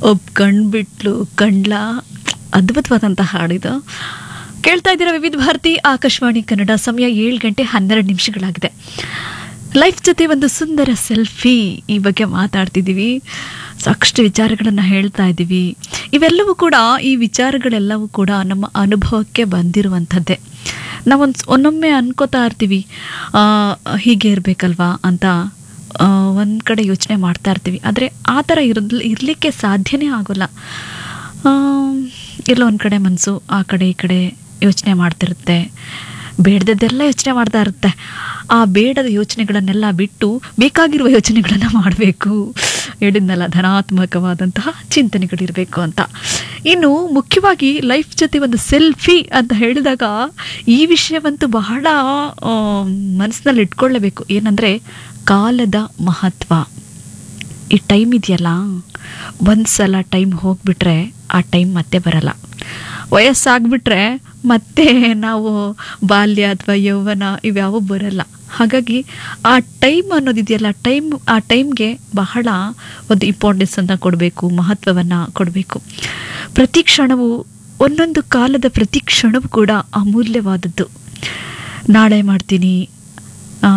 ಒಪ್ಕಂಡ್ಬಿಟ್ಲು ಕಂಡ್ಲ ಅದ್ಭುತವಾದಂಥ ಹಾಡಿದು ಕೇಳ್ತಾ ಇದ್ದೀರಾ ವಿವಿಧ ಭಾರತಿ ಆಕಾಶವಾಣಿ ಕನ್ನಡ ಸಮಯ ಏಳು ಗಂಟೆ ಹನ್ನೆರಡು ನಿಮಿಷಗಳಾಗಿದೆ ಲೈಫ್ ಜೊತೆ ಒಂದು ಸುಂದರ ಸೆಲ್ಫಿ ಈ ಬಗ್ಗೆ ಮಾತಾಡ್ತಿದ್ದೀವಿ ಸಾಕಷ್ಟು ವಿಚಾರಗಳನ್ನು ಹೇಳ್ತಾ ಇದ್ದೀವಿ ಇವೆಲ್ಲವೂ ಕೂಡ ಈ ವಿಚಾರಗಳೆಲ್ಲವೂ ಕೂಡ ನಮ್ಮ ಅನುಭವಕ್ಕೆ ಬಂದಿರುವಂಥದ್ದೇ ನಾವೊಂದು ಒನ್ನೊಮ್ಮೆ ಅನ್ಕೋತಾ ಇರ್ತೀವಿ ಆ, ಹೀಗೆ ಇರಬೇಕಲ್ವಾ ಅಂತ ಒಂದು ಕಡೆ ಯೋಚನೆ ಮಾಡ್ತಾ ಇರ್ತೀವಿ ಆದರೆ ಆ ಥರ ಇರಲ್ ಇರಲಿಕ್ಕೆ ಸಾಧ್ಯನೇ ಆಗೋಲ್ಲ ಆ, ಎಲ್ಲೋ ಒಂದು ಕಡೆ ಮನಸ್ಸು ಆ ಕಡೆ ಈ ಕಡೆ ಯೋಚನೆ ಮಾಡ್ತಿರುತ್ತೆ ಬೇಡದದ್ದೆಲ್ಲ ಯೋಚನೆ ಮಾಡ್ತಾ ಇರುತ್ತೆ ಆ ಬೇಡದ ಯೋಚನೆಗಳನ್ನೆಲ್ಲ ಬಿಟ್ಟು ಬೇಕಾಗಿರುವ ಯೋಚನೆಗಳನ್ನು ಮಾಡಬೇಕು ಹೇಳಿದ್ನಲ್ಲ ಧನಾತ್ಮಕವಾದಂತಹ ಚಿಂತನೆಗಳಿರಬೇಕು ಅಂತ ಇನ್ನು ಮುಖ್ಯವಾಗಿ ಲೈಫ್ ಜೊತೆ ಒಂದು ಸೆಲ್ಫಿ ಅಂತ ಹೇಳಿದಾಗ ಈ ವಿಷಯವಂತೂ ಬಹಳ ಮನಸ್ಸಿನಲ್ಲಿ ಇಟ್ಕೊಳ್ಳೇಬೇಕು ಏನಂದರೆ ಕಾಲದ ಮಹತ್ವ ಈ ಟೈಮ್ ಇದೆಯಲ್ಲ ಒಂದು ಸಲ ಟೈಮ್ ಹೋಗ್ಬಿಟ್ರೆ ಆ ಟೈಮ್ ಮತ್ತೆ ಬರಲ್ಲ ವಯಸ್ಸಾಗ್ಬಿಟ್ರೆ ಮತ್ತೆ ನಾವು ಬಾಲ್ಯ ಅಥವಾ ಯೌವನ ಇವ್ಯಾವು ಬರಲ್ಲ ಹಾಗಾಗಿ ಆ ಟೈಮ್ ಅನ್ನೋದಿದೆಯಲ್ಲ ಟೈಮ್ ಆ ಟೈಮ್ಗೆ ಬಹಳ ಒಂದು ಇಂಪಾರ್ಟೆನ್ಸ್ ಅಂತ ಕೊಡಬೇಕು ಮಹತ್ವವನ್ನು ಕೊಡಬೇಕು ಪ್ರತಿ ಕ್ಷಣವು ಒಂದೊಂದು ಕಾಲದ ಪ್ರತಿ ಕ್ಷಣವೂ ಕೂಡ ಅಮೂಲ್ಯವಾದದ್ದು ನಾಳೆ ಮಾಡ್ತೀನಿ